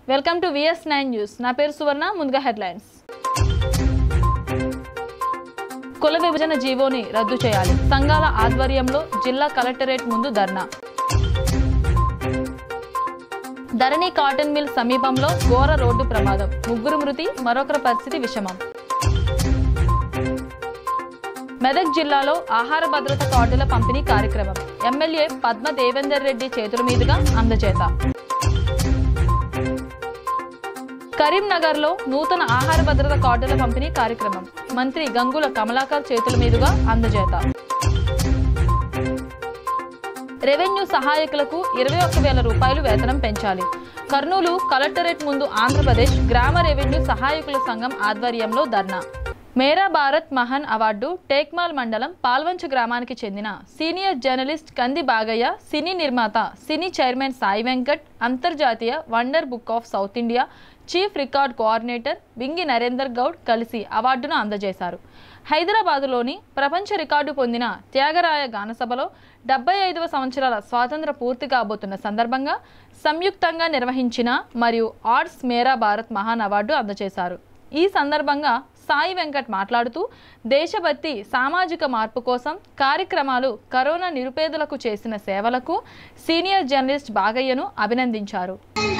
Welcome to VS nine news నా పేరు సువర్ణ ముందుగా హెడ్లైన్స్ కుల విభజన జీవోని రద్దు చేయాలి సంఘాల ఆధ్వర్యంలో జిల్లా కలెక్టరేట్ ముందు ధర్నా ధరణి కాటన్ మిల్ సమీపంలో ఘోర రోడ్డు ప్రమాదం ముగ్గురు మృతి మరొకరి పరిస్థితి విషమం మెదక్ జిల్లాలో ఆహార భద్రత కార్డుల పంపిణీ కార్యక్రమం ఎమ్మెల్యే పద్మ దేవేందర్ రెడ్డి చేతుల మీదుగా అందజేత కరీంనగర్లో నూతన ఆహార భద్రత కార్డుల పంపిణీ కార్యక్రమం మంత్రి గంగుల కమలాకర్ చేతుల మీదుగా అందజేత రెవెన్యూ సహాయకులకు ఇరవై ఒక్క వేల రూపాయలు వేతనం పెంచాలి కర్నూలు కలెక్టరేట్ ముందు ఆంధ్రప్రదేశ్ గ్రామ రెవెన్యూ సహాయకుల సంఘం ఆధ్వర్యంలో ధర్నా మేరా భారత్ మహాన్ అవార్డు టేక్మాల్ మండలం పాల్వంచ గ్రామానికి చెందిన సీనియర్ జర్నలిస్ట్ కంది బాగయ్య సినీ నిర్మాత సినీ చైర్మన్ సాయి వెంకట్ అంతర్జాతీయ wonder book of south India chief record coordinator Bingi Narender Goud కలిసి అవార్డును అందజేశారు హైదరాబాదులోని ప్రపంచ రికార్డు పొందిన త్యాగరాయ గానసభలో డెబ్బై ఐదవ సంవత్సరాల స్వాతంత్ర పూర్తి కాబోతున్న సందర్భంగా సంయుక్తంగా నిర్వహించిన మరియు ఆర్ట్స్ మేరా భారత్ మహాన్ అవార్డు అందజేశారు ఈ సందర్భంగా సాయి వెంకట్ మాట్లాడుతూ దేశభక్తి సామాజిక మార్పు కోసం కార్యక్రమాలు కరోనా నిరుపేదలకు చేసిన సేవలకు సీనియర్ జర్నలిస్ట్ బాగయ్యను అభినందించారు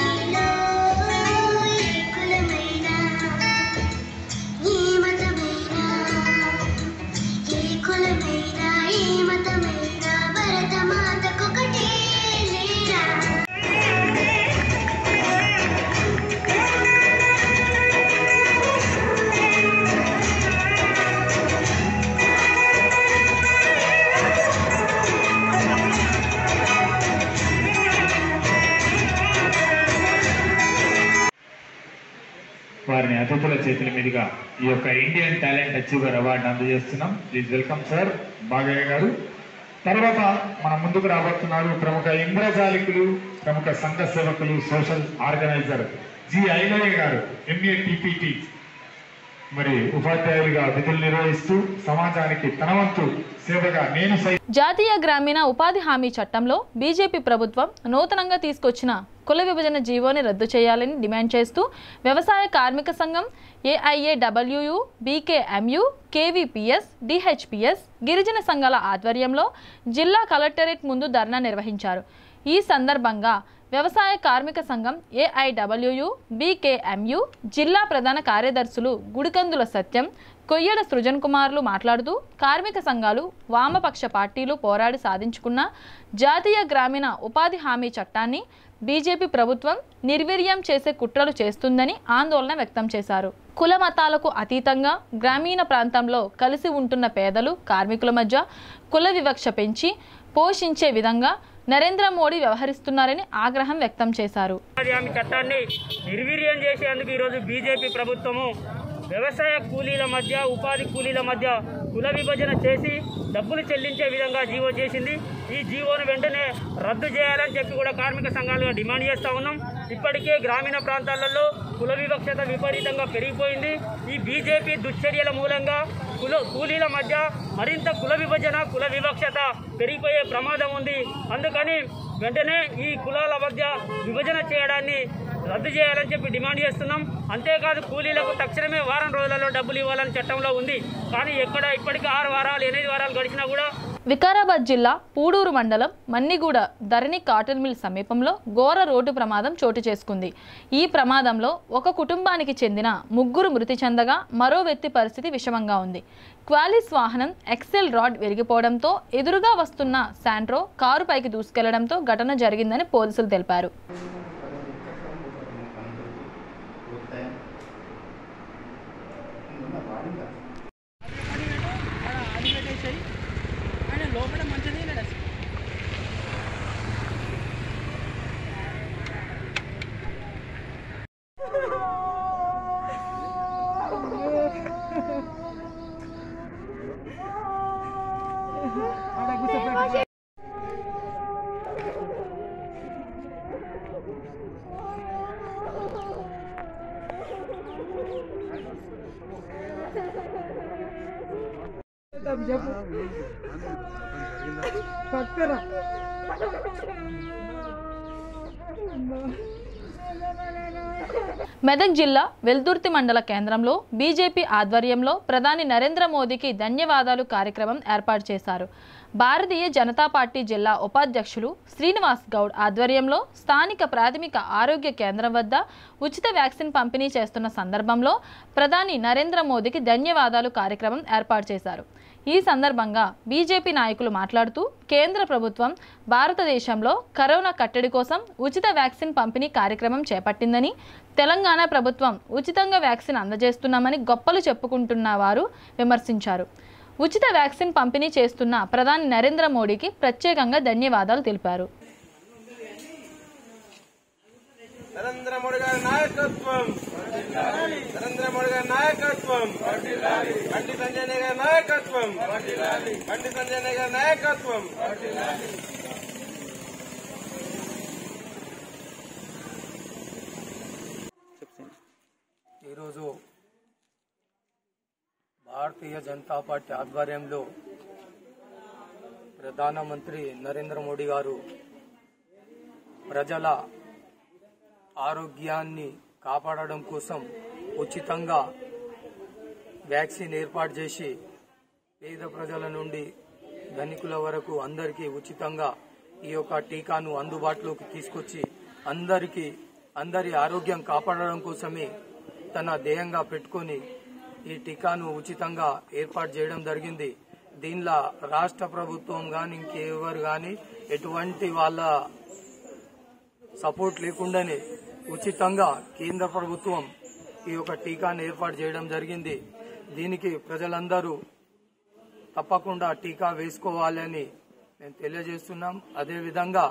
వారిని అతిథుల చేతుల మీదుగా ఈ యొక్క ఇండియన్ టాలెంట్ అచీవర్ అవార్డు అందజేస్తున్నాం please welcome sir Bagayya garu తర్వాత మన ముందుకు రాబోతున్నారు ప్రముఖ ఇంద్రజాలికులు ప్రముఖ సంఘ సేవకులు సోషల్ ఆర్గనైజర్ జి ఐలయ్య గారు ఎంఏ టిపిటి మరి ఉపాధ్యాయులుగా విధులు నిర్వహిస్తూ సమాజానికి తన వంతు సేవగా నేను సై జాతీయ గ్రామీణ ఉపాధి హామీ చట్టంలో బీజేపీ ప్రభుత్వం నూతనంగా తీసుకొచ్చిన కుల విభజన జీవోని రద్దు చేయాలని డిమాండ్ చేస్తూ వ్యవసాయ కార్మిక సంఘం ఏఐఏడబ్ల్యూయు బీకేఎంయు కేవీపీఎస్ డిహెచ్పిఎస్ గిరిజన సంఘాల ఆధ్వర్యంలో జిల్లా కలెక్టరేట్ ముందు ధర్నా నిర్వహించారు ఈ సందర్భంగా వ్యవసాయ కార్మిక సంఘం ఏఐడబ్ల్యూయు బీకేఎంయు జిల్లా ప్రధాన కార్యదర్శులు గుడికందుల సత్యం కొయ్యడ సృజన్ కుమార్లు మాట్లాడుతూ కార్మిక సంఘాలు వామపక్ష పార్టీలు పోరాడి సాధించుకున్న జాతీయ గ్రామీణ ఉపాధి హామీ చట్టాన్ని బీజేపీ ప్రభుత్వం నిర్వీర్యం చేసే కుట్రలు చేస్తుందని ఆందోళన వ్యక్తం చేశారు కుల మతాలకు అతీతంగా గ్రామీణ ప్రాంతంలో కలిసి ఉంటున్న పేదలు కార్మికుల మధ్య కుల వివక్ష పెంచి పోషించే విధంగా నరేంద్ర మోడీ వ్యవహరిస్తున్నారని ఆగ్రహం వ్యక్తం చేశారు ఉపాధి హామీ చట్టాన్ని నిర్వీర్యం చేసేందుకు ఈరోజు బీజేపీ ప్రభుత్వము వ్యవసాయ కూలీల మధ్య ఉపాధి కూలీల మధ్య కుల విభజన చేసి డబ్బులు చెల్లించే విధంగా జీవో చేసింది ఈ జీవోను వెంటనే రద్దు చేయాలని చెప్పి కూడా కార్మిక సంఘాలుగా డిమాండ్ చేస్తూ ఉన్నాం ఇప్పటికే గ్రామీణ ప్రాంతాలలో కుల వివక్షత విపరీతంగా పెరిగిపోయింది ఈ బీజేపీ దుశ్చర్యల మూలంగా కుల కూలీల మధ్య మరింత కుల విభజన కుల వివక్షత పెరిగిపోయే ప్రమాదం ఉంది అందుకని వెంటనే ఈ కులాల మధ్య విభజన చేయడాన్ని రద్దు చేయాలని చెప్పి డిమాండ్ చేస్తున్నాం అంతేకాదు కూలీలకు తక్షణమే వారం రోజులలో డబ్బులు ఇవ్వాలని చట్టంలో ఉంది కానీ ఎక్కడ ఇప్పటికీ ఆరు వారాలు ఎనిమిది వారాలు గడిచినా కూడా వికారాబాద్ జిల్లా పూడూరు మండలం మన్నిగూడ ధరణి కాటన్ మిల్ సమీపంలో ఘోర రోడ్డు ప్రమాదం చోటు చేసుకుంది ఈ ప్రమాదంలో ఒక కుటుంబానికి చెందిన ముగ్గురు మృతి చెందగా మరో వ్యక్తి పరిస్థితి విషమంగా ఉంది క్వాలిస్ వాహనం ఎక్సెల్ రాడ్ విరిగిపోవడంతో ఎదురుగా వస్తున్న శాంట్రో కారు పైకి దూసుకెళ్లడంతో ఘటన జరిగిందని పోలీసులు తెలిపారు మెదక్ జిల్లా వెల్దుర్తి మండల కేంద్రంలో బీజేపీ ఆధ్వర్యంలో ప్రధాని నరేంద్ర మోదీకి ధన్యవాదాలు కార్యక్రమం ఏర్పాటు చేశారు భారతీయ జనతా పార్టీ జిల్లా ఉపాధ్యక్షులు శ్రీనివాస్ గౌడ్ ఆధ్వర్యంలో స్థానిక ప్రాథమిక ఆరోగ్య కేంద్రం వద్ద ఉచిత వ్యాక్సిన్ పంపిణీ చేస్తున్న సందర్భంలో ప్రధాని నరేంద్ర మోదీకి ధన్యవాదాలు కార్యక్రమం ఏర్పాటు చేశారు ఈ సందర్భంగా బీజేపీ నాయకులు మాట్లాడుతూ కేంద్ర ప్రభుత్వం భారతదేశంలో కరోనా కట్టడి కోసం ఉచిత వ్యాక్సిన్ పంపిణీ కార్యక్రమం చేపట్టిందని తెలంగాణ ప్రభుత్వం ఉచితంగా వ్యాక్సిన్ అందజేస్తున్నామని గొప్పలు చెప్పుకుంటున్న వారు విమర్శించారు ఉచిత వ్యాక్సిన్ పంపిణీ చేస్తున్న ప్రధాని నరేంద్ర మోడీకి ప్రత్యేకంగా ధన్యవాదాలు తెలిపారు నరేంద్ర మోడీ గారి నాయకత్వం నరేంద్ర మోడీ గారి నాయకత్వం బండి సంజయ్ గారి నాయకత్వం బండి సంజయ్ గారి నాయకత్వం ఈరోజు భారతీయ జనతా పార్టీ ఆధ్వర్యంలో ప్రధానమంత్రి నరేంద్ర మోడీ గారు ప్రజల ఆరోగ్యాన్ని కాపాడడం కోసం ఉచితంగా వ్యాక్సిన్ ఏర్పాటు చేసి పేద ప్రజల నుండి ధనికుల వరకు అందరికీ ఉచితంగా ఈ యొక్క టీకాను అందుబాటులోకి తీసుకొచ్చి అందరికీ అందరి ఆరోగ్యం కాపాడడం కోసమే తన ధ్యేయంగా పెట్టుకొని ఈ టీకాను ఉచితంగా ఏర్పాటు చేయడం జరిగింది దీనిలో రాష్ట్ర ప్రభుత్వం గాని ఇంకెవరు గాని ఎటువంటి వాళ్ళ సపోర్ట్ లేకుండానే ఉచితంగా కేంద్ర ప్రభుత్వం ఈ యొక్క టీకాను ఏర్పాటు చేయడం జరిగింది దీనికి ప్రజలందరూ తప్పకుండా టీకా వేసుకోవాలని మేము తెలియజేస్తున్నాం అదేవిధంగా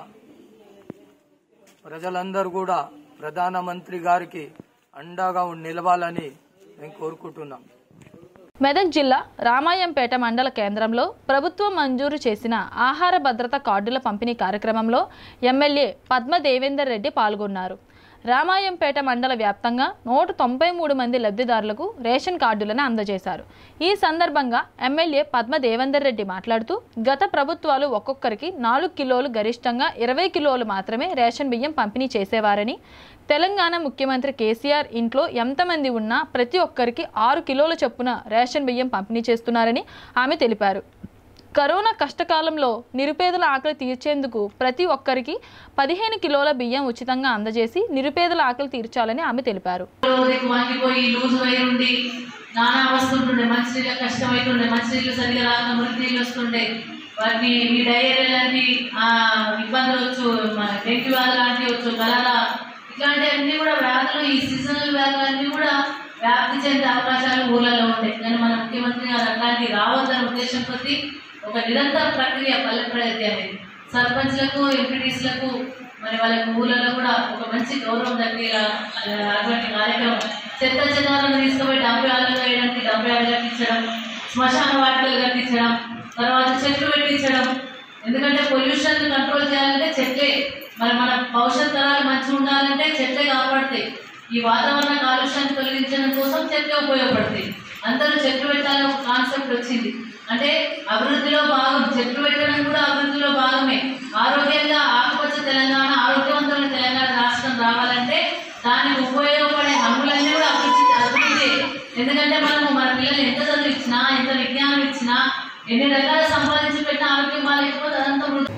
ప్రజలందరూ కూడా ప్రధానమంత్రి గారికి అండగా నిలవాలని మేము కోరుకుంటున్నాం మెదక్ జిల్లా రామాయంపేట మండల కేంద్రంలో ప్రభుత్వం మంజూరు చేసిన ఆహార భద్రత కార్డుల పంపిణీ కార్యక్రమంలో ఎమ్మెల్యే పద్మ దేవేందర్ రెడ్డి పాల్గొన్నారు రామాయంపేట మండల వ్యాప్తంగా నూట తొంభై మూడు మంది లబ్ధిదారులకు రేషన్ కార్డులను అందజేశారు ఈ సందర్భంగా ఎమ్మెల్యే పద్మ దేవేందర్ రెడ్డి మాట్లాడుతూ గత ప్రభుత్వాలు ఒక్కొక్కరికి నాలుగు కిలోలు గరిష్టంగా ఇరవై కిలోలు మాత్రమే రేషన్ బియ్యం పంపిణీ చేసేవారని తెలంగాణ ముఖ్యమంత్రి కేసీఆర్ ఇంట్లో ఎంతమంది ఉన్నా ప్రతి ఒక్కరికి ఆరు కిలోల చొప్పున రేషన్ బియ్యం పంపిణీ చేస్తున్నారని ఆమె తెలిపారు కరోనా కష్టకాలంలో నిరుపేదల ఆకలి తీర్చేందుకు ప్రతి ఒక్కరికి పదిహేను కిలోల బియ్యం ఉచితంగా అందజేసి నిరుపేదల ఆకలి తీర్చాలని ఆమె తెలిపారు రోజుకి వంగిపోయి లూజు అయి ఉండి నానా వస్తుంటుండే మంచినీళ్ళ కష్టమైతుండే మంచినీళ్ళు సరిగా రాక మురికి నీళ్ళు వస్తుండే వాటిని మీ డయేరియాలన్నీ ఆ ఇబ్బందులు వచ్చు మన డెంగ్యూ వ్యాధి లాంటివి వచ్చు కలరా ఇట్లాంటివన్నీ కూడా వ్యాధులు ఈ సీజనల్ వ్యాధులన్నీ కూడా వ్యాప్తి చెందే అవకాశాలు ఊళ్ళలో ఉంటాయి కానీ మన ముఖ్యమంత్రి గారు అట్లాంటివి రావద్దన్న ఉద్దేశం కొద్దీ ఒక నిరంతర ప్రక్రియ పల్లె ప్రగతి అనేది సర్పంచ్లకు ఎంపీటీసీలకు మరి వాళ్ళకి ఊళ్ళలో కూడా ఒక మంచి గౌరవం దక్కేలా ఆ, అటువంటి కార్యక్రమం చెత్త చెదాలను తీసుకుపోయి డబ్బు ఆలు వేయడానికి డబ్బు ఆలు కట్టించడం శ్మశాన వాటికలు కట్టించడం తర్వాత చెట్లు పెట్టించడం ఎందుకంటే పొల్యూషన్ కంట్రోల్ చేయాలంటే చెట్లే మరి మన భవిష్యత్ తరాలు మంచిగా ఉండాలంటే చెట్లే కాపాడతాయి ఈ వాతావరణ కాలుష్యాన్ని తొలగించడం కోసం చెట్లే ఉపయోగపడతాయి అందరూ చెట్లు పెట్టాలని ఒక కాన్సెప్ట్ వచ్చింది అంటే అభివృద్ధిలో భాగం చెట్లు పెట్టడం కూడా అభివృద్ధిలో భాగమే ఆరోగ్యంగా ఆకుపచ్చ తెలంగాణ ఆరోగ్యవంతమైన తెలంగాణ రాష్ట్రం రావాలంటే దానికి ఉపయోగపడే హంగులన్నీ కూడా అభివృద్ధి అభివృద్ధి ఎందుకంటే మనము మన పిల్లలు ఎంత చదువు ఇచ్చినా ఎంత విజ్ఞానం ఇచ్చినా ఎన్ని రకాల సంపాదించి పెట్టిన ఆరోగ్యం బాగాలేకపోతే అదంతా వృద్ధి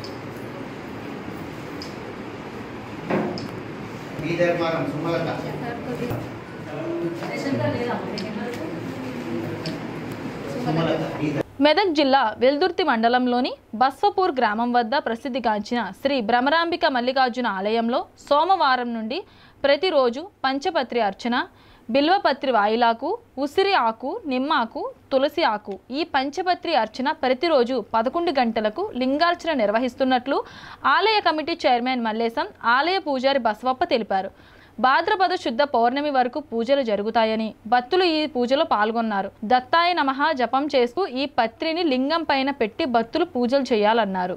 బీదర్మారం సుమలత సుమలత బీదర్ మెదక్ జిల్లా వెల్దుర్తి మండలంలోని బస్వపూర్ గ్రామం వద్ద ప్రసిద్ధిగాంచిన శ్రీ భ్రమరాంబిక మల్లికార్జున ఆలయంలో సోమవారం నుండి ప్రతిరోజు పంచపత్రి అర్చన బిల్వపత్రి వాయిలాకు ఉసిరి ఆకు నిమ్మాకు తులసి ఆకు ఈ పంచపత్రి అర్చన ప్రతిరోజు పదకొండు గంటలకు లింగార్చన నిర్వహిస్తున్నట్లు ఆలయ కమిటీ చైర్మన్ మల్లేశం ఆలయ పూజారి బసవప్ప తెలిపారు భాద్రపద శుద్ధ పౌర్ణమి వరకు పూజలు జరుగుతాయని భక్తులు ఈ పూజలో పాల్గొన్నారు దత్తాయ నమః జపం చేస్తూ ఈ పత్రిని లింగం పైన పెట్టి భక్తులు పూజలు చేయాలన్నారు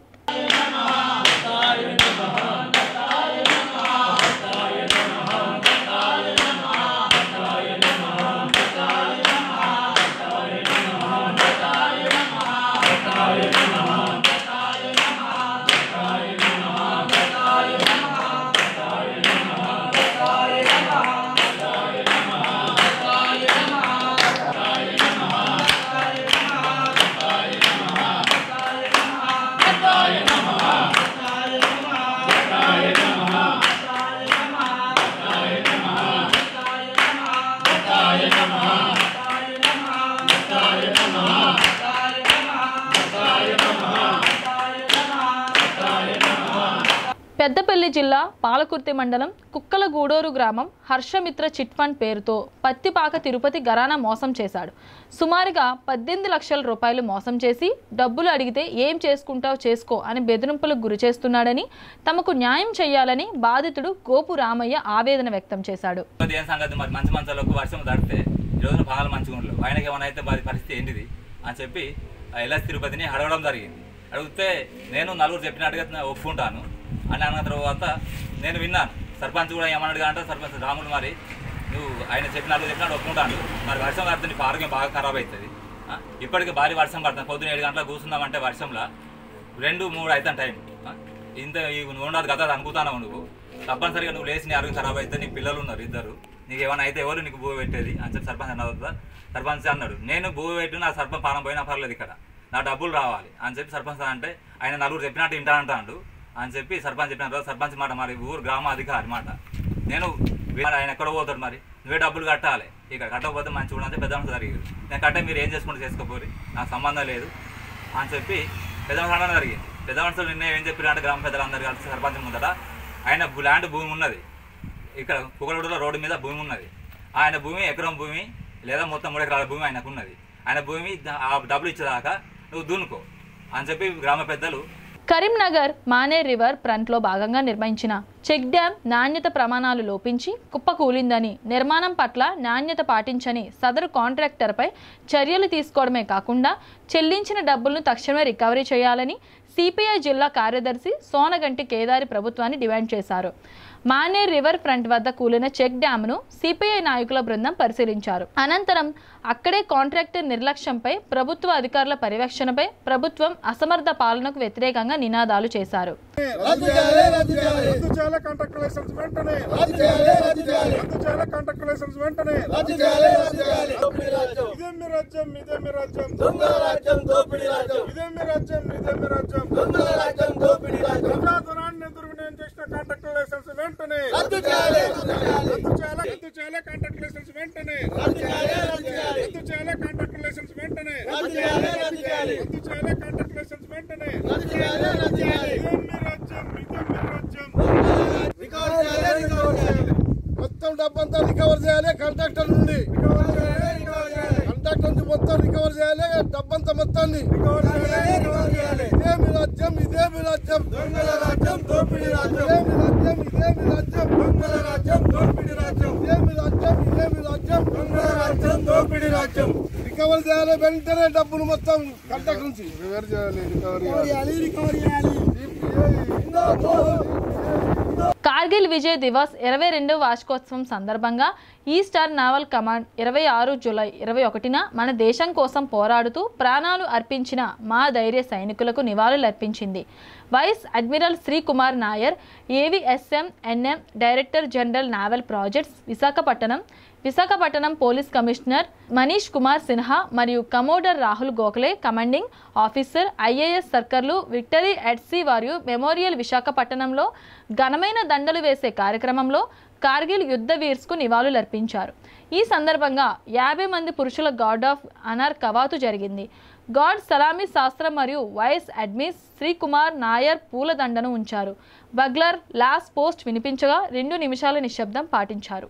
పెద్దపల్లి జిల్లా పాలకుర్తి మండలం కుక్కలగూడూరు గ్రామం హర్షమిత్ర చిట్ ఫండ్ పేరుతో పత్తిపాక తిరుపతి గరానా మోసం చేశాడు సుమారుగా పద్దెనిమిది లక్షల రూపాయలు మోసం చేసి డబ్బులు అడిగితే ఏం చేసుకుంటావు చేసుకో అని బెదిరింపులకు గురి చేస్తున్నాడని తమకు న్యాయం చేయాలని బాధితుడు గోపు రామయ్య ఆవేదన వ్యక్తం చేశాడు తిరుపతి ఏం సంగతి మరి మంచి మంచాలకు వర్షం తడితే ఈ రోజున బాగా మంచిగా ఉండలేదు ఆయనకి ఏమైనా అయితే మరి పరిస్థితి ఏంటిది అని చెప్పి ఆ ఎల్ఎస్ తిరుపతిని అడగడం జరిగింది అడిగితే నేను నలుగురు చెప్పినట్టుగా నా ఒప్పుకుంటాను అని అన్న తర్వాత నేను విన్నాను సర్పంచ్ కూడా ఏమన్నాడు అంటే సర్పంచ్ రాములు మరి నువ్వు ఆయన చెప్పినట్టు చెప్పినట్టు ఒప్పుకుంటాను మరి వర్షం పడితే నీకు ఆరోగ్యం బాగా ఖరాబ్ అవుతుంది ఆ, ఇప్పటికి భారీ వర్షం పడుతుంది పొద్దున్న ఏడు గంటలకు కూర్చుందామంటే వర్షంలో రెండు మూడు అవుతాను టైం ఆ, ఇంత ఈ నువ్వు ఉండదు కదా అనుకుతావు నువ్వు తప్పనిసరిగా నువ్వు లేచి నీ ఆరోగ్యం ఖరాబ్ అయితే నీ పిల్లలు ఉన్నారు ఇద్దరు నీకు ఏమైనా అయితే ఎవరు నీకు భూమి పెట్టేది అని చెప్పి సర్పంచ్ అన్న సర్పంచ్ అన్నాడు నేను భూమి పెట్టి నా సర్పంచ్ పానం పోయినా పర్లేదు ఇక్కడ నా డబ్బులు రావాలి అని చెప్పి సర్పంచ్ అంటే ఆయన నలుగురు చెప్పినట్టు వింటా అంటాడు అని చెప్పి సర్పంచ్ చెప్పిన తర్వాత సర్పంచ్ మాట మరి ఊరు గ్రామ అధికారి మాట నేను మరి ఆయన ఎక్కడ పోతాడు మరి నువ్వే డబ్బులు కట్టాలి ఇక్కడ కట్టకపోతే మంచిగా ఉండదు పెద్ద మనిషి జరిగింది నేను కట్టే మీరు ఏం చేసుకుంటే చేసుకోపోరి నాకు సంబంధం లేదు అని చెప్పి పెద్ద మనిషి అనడం జరిగింది పెద్ద మనుషులు నిన్న ఏం చెప్పినట్టు గ్రామ పెద్దలందరూ కలిసి సర్పంచ్ ముందట ఆయన భూ- ల్యాండ్ భూమి ఉన్నది ఇక్కడ పుగలూరులో రోడ్డు మీద భూమి ఉన్నది ఆయన భూమి ఎకరం భూమి లేదా మొత్తం మూడు ఎకరాల భూమి ఆయనకు ఉన్నది ఆయన భూమి ద- ఆ డబ్బులు ఇచ్చేదాకా నువ్వు దున్నుకో అని చెప్పి గ్రామ పెద్దలు కరీంనగర్ మానే రివర్ ఫ్రంట్లో భాగంగా నిర్మించిన చెక్ డ్యాం నాణ్యత ప్రమాణాలు లోపించి కుప్పకూలిందని నిర్మాణం పట్ల నాణ్యత పాటించని సదరు కాంట్రాక్టర్పై చర్యలు తీసుకోవడమే కాకుండా చెల్లించిన డబ్బులను తక్షణమే రికవరీ చేయాలని సిపిఐ జిల్లా కార్యదర్శి సోనగంటి కేదారి ప్రభుత్వాన్ని డిమాండ్ చేశారు మానే రివర్ ఫ్రంట్ వద్ద కూలిన చెక్ డ్యామ్ను సిపిఐ నాయకుల బృందం పరిశీలించారు అనంతరం అక్కడే కాంట్రాక్టర్ నిర్లక్ష్యంపై ప్రభుత్వ అధికారుల పర్యవేక్షణపై ప్రభుత్వం అసమర్థ పాలనకు వ్యతిరేకంగా నినాదాలు చేశారు రద్దు చేయాలి రద్దు చేయాలి రద్దు చేయాలి కాంట్రాక్ట్ లైసెన్స్ వెంటనే రద్దు చేయాలి రద్దు చేయాలి రద్దు చేయాలి కాంట్రాక్ట్ లైసెన్స్ వెంటనే రద్దు చేయాలి రద్దు చేయాలి ఇదే మీ రాజ్యం ఇదే మీ రాజ్యం దొంగల రాజ్యం దోపిడీ రాజ్యం ఇదే మీ రాజ్యం ఇదే మీ రాజ్యం దొంగల రాజ్యం దోపిడీ రాజ్యం ప్రజాధనాన్ని దుర్వినియోగం చేసిన కాంట్రాక్ట్ లైసెన్స్ వెంటనే రద్దు చేయాలి రద్దు చేయాలి రద్దు చేయాలి కాంట్రాక్ట్ లైసెన్స్ వెంటనే రద్దు చేయాలి రద్దు చేయాలి రద్దు చేయాలి కాంట్రాక్ట్ లైసెన్స్ వెంటనే రద్దు చేయాలి రద్దు చేయాలి రద్దు చేయాలి కాంట్రాక్ట్ లైసెన్స్ వెంటనే రద్దు చేయాలి రద్దు చేయాలి ఇదే మీ రాజ్యం ఇదే మీ రాజ్యం రికవర్ చేయాలి రికవర్ చేయాలి మొత్తం డబ్బంతా రికవర్ చేయాలి కాంట్రాక్టర్ నుండి రికవర్ చేయాలి రికవర్ చేయాలి కాంట్రాక్టర్ నుంచి మొత్తం రికవర్ చేయాలి డబ్బంతా మొత్తాన్ని రికవర్ చేయాలి రికవర్ చేయాలి ఇదే మీ రాజ్యం ఇదే మీ రాజ్యం దొంగల రాజ్యం దోపిడీ రాజ్యం ఇదే మీ రాజ్యం ఇదే మీ రాజ్యం దొంగల రాజ్యం దోపిడీ రాజ్యం ఇదే మీ రాజ్యం ఇదే మీ రాజ్యం దొంగల రాజ్యం దోపిడీ రాజ్యం రికవర్ చేయాలి వెంటనే డబ్బులు మొత్తం కాంట్రాక్టర్ నుంచి రికవర్ చేయాలి రికవర్ చేయాలి రికవర్ చేయాలి కార్గిల్ విజయ్ దివస్ ఇరవై రెండవ వార్షికోత్సవం సందర్భంగా ఈస్టర్ నావల్ కమాండ్ ఇరవై ఆరు జూలై ఇరవై ఒకటిన మన దేశం కోసం పోరాడుతూ ప్రాణాలు అర్పించిన మా ధైర్య సైనికులకు నివాళులర్పించింది vice admiral Srikumar Nair AVSM NM director general naval projects Visakhapatnam Visakhapatnam police commissioner Manish Kumar Sinha మరియు commodore Rahul Gokhale commanding officer IAS సర్కర్లు విక్టరీ ఎడ్సీ మరియు మెమోరియల్ విశాఖపట్నంలో ఘనమైన దండలు వేసే కార్యక్రమంలో కార్గిల్ యుద్ధ వీర్స్కు నివాళులర్పించారు ఈ సందర్భంగా యాభై మంది పురుషుల గార్డ్ ఆఫ్ అనర్ కవాతు జరిగింది గాడ్ సలామీ శాస్త్రం మరియు వైస్ అడ్మిస్ శ్రీకుమార్ నాయర్ పూలదండను ఉంచారు బగ్లర్ లాస్ట్ పోస్ట్ వినిపించగా రెండు నిమిషాల నిశ్శబ్దం పాటించారు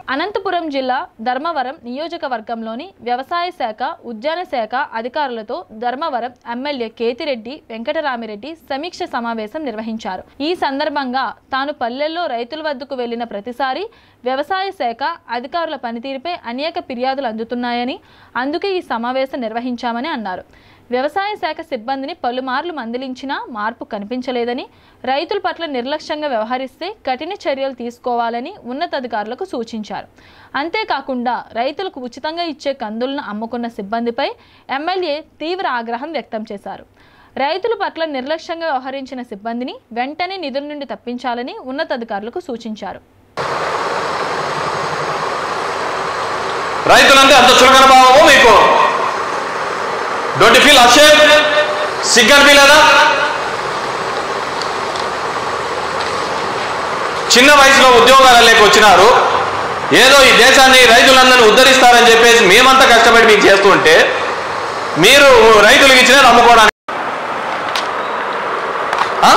అనంతపురం జిల్లా ధర్మవరం నియోజకవర్గంలోని వ్యవసాయ శాఖ ఉద్యాన శాఖ అధికారులతో ధర్మవరం ఎమ్మెల్యే కేతిరెడ్డి వెంకటరామిరెడ్డి సమీక్ష సమావేశం నిర్వహించారు ఈ సందర్భంగా తాను పల్లెల్లో రైతుల వద్దకు వెళ్లిన ప్రతిసారి వ్యవసాయ శాఖ అధికారుల పనితీరుపై అనేక ఫిర్యాదులు అందుతున్నాయని అందుకే ఈ సమావేశం నిర్వహించామని అన్నారు వ్యవసాయ శాఖ సిబ్బందిని పలుమార్లు మందలించినా మార్పు కనిపించలేదని రైతుల పట్ల నిర్లక్ష్యంగా వ్యవహరిస్తే కఠిన చర్యలు తీసుకోవాలని ఉన్నతాధికారులకు సూచించారు అంతేకాకుండా రైతులకు ఉచితంగా ఇచ్చే కందులను అమ్ముకున్న సిబ్బందిపై ఎమ్మెల్యే తీవ్ర ఆగ్రహం వ్యక్తం చేశారు రైతుల పట్ల నిర్లక్ష్యంగా వ్యవహరించిన సిబ్బందిని వెంటనే నిధుల నుండి తప్పించాలని ఉన్నతాధికారులకు సూచించారు రైతులంటే అంత చులకన భావము మీకు డోంట్ ఫీల్ అషేమ్ సిగ్గు అనిపించలేదా చిన్న వయసులో ఉద్యోగాలు లేక వచ్చినారు ఏదో ఈ దేశాన్ని రైతులందరినీ ఉద్ధరిస్తారని చెప్పేసి మేమంతా కష్టపడి మీకు చేస్తుంటే మీరు రైతులకు ఇచ్చినది అమ్ముకోవడానికి ఆ?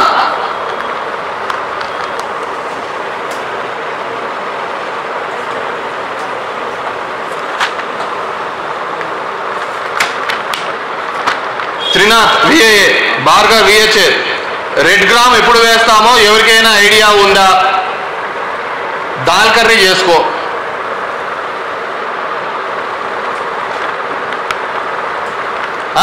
Trinath VAA Bhargav VHA red gram ఎప్పుడు వేస్తామో ఎవరికైనా ఐడియా ఉందా దాల్ కర్రీ చేసుకో ఆ?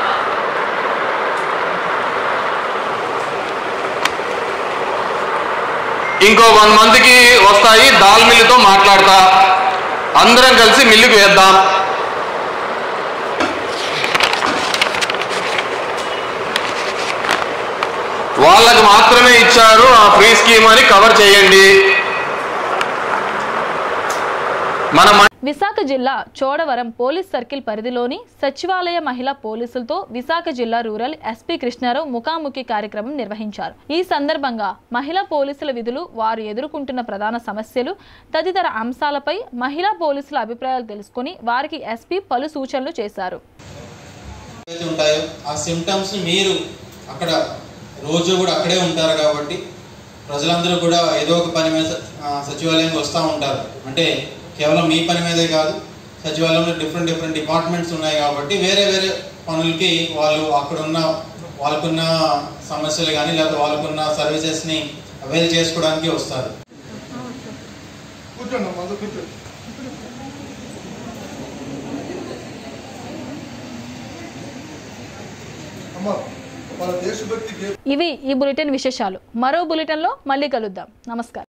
ఇంకో వన్ మంత్కి వస్తాయి దాల్ మిల్లుతో మాట్లాడతా అందరం కలిసి మిల్లుకి వేద్దాం వాళ్ళకి మాత్రమే ఇచ్చారు ఆ ఫ్రీ స్కీమ్ అని కవర్ చేయండి మన మ- విశాఖ జిల్లా చోడవరం పోలీస్ సర్కిల్ పరిధిలోని సచివాలయ మహిళా పోలీసులతో విశాఖ జిల్లా రూరల్ ఎస్పీ కృష్ణారావు ముఖాముఖి కార్యక్రమం నిర్వహించారు ఈ సందర్భంగా మహిళా పోలీసుల విధులు వారు ఎదుర్కొంటున్న ప్రధాన సమస్యలు తదితర అంశాలపై మహిళా పోలీసుల అభిప్రాయాలు తెలుసుకుని వారికి ఎస్పీ పలు సూచనలు చేశారు ఏవైతే ఉంటాయో ఆ సిమ్టమ్స్ మీరు అక్కడ రోజు కూడా అక్కడే ఉంటారు కాబట్టి ప్రజలందరూ కూడా ఏదో ఒక పని మీద ఆ, సచివాలయానికి వస్తూ ఉంటారు అంటే కేవలం మీ పని మీదే కాదు సచివాలయంలో డిఫరెంట్ డిఫరెంట్ డిపార్ట్మెంట్స్ ఉన్నాయి కాబట్టి వేరే వేరే పనులకి వాళ్ళు అక్కడ ఉన్న వాళ్ళకున్న సమస్యలు కానీ లేకపోతే వాళ్ళకున్న సర్వీసెస్ని అవైల్ చేసుకోవడానికి వస్తారు కూర్చోండి అమ్మా, అందరూ కూర్చోండి అమ్మా మన దేశభక్తికి ఇవి ఈ బులెటిన్ విశేషాలు మరో బులెటిన్లో మళ్ళీ కలుద్దాం నమస్కారం